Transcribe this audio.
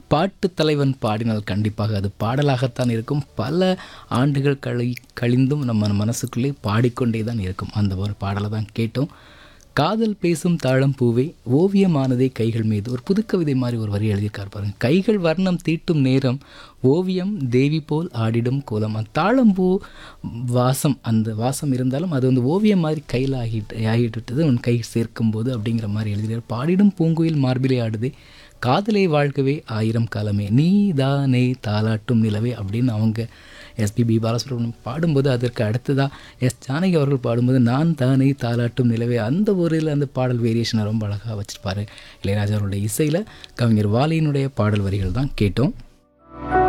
பாட்டு தலைவன் பாடினால் கண்டிப்பாக அது பாடலாகத்தான் இருக்கும் பல ஆண்டுகள் கழி கழிந்தும் நம்ம மனசுக்குள்ளே பாடிக்கொண்டே தான் இருக்கும் அந்த ஒரு பாடலை தான் கேட்டோம் காதல் பேசும் தாழம் பூவே ஓவியமானதே கைகள் மீது ஒரு புதுக்கவிதை மாதிரி ஒரு வரி எழுதியிருக்கார் பாருங்க கைகள் வர்ணம் தீட்டும் நேரம் ஓவியம் தேவி போல் ஆடிடும் கோலம் அந்த தாழம்பூ வாசம் அந்த வாசம் இருந்தாலும் அது வந்து ஓவியம் மாதிரி கையில் ஆகிட்டு ஆகிட்டு விட்டது உன் கை சேர்க்கும் போது அப்படிங்கிற மாதிரி எழுதினார் பாடிடும் பூங்குயில் மார்பிலே ஆடுதே காதலை வாழ்க்கவே ஆயிரம் காலமே நீ தானே தாலாட்டும் நிலவே அப்படின்னு அவங்க எஸ்பிபி பாலசுப்ரமணியம் பாடும்போது அதற்கு அடுத்ததாக எஸ் ஜானகி அவர்கள் பாடும்போது நான் தானே தாலாட்டும் நிலவே அந்த ஒரு அந்த பாடல் வேரியேஷனை ரொம்ப அழகாக வச்சுருப்பாரு இளையராஜா அவருடைய இசையில் கவிஞர் வாலியினுடைய பாடல் வரிகள் தான் கேட்டோம்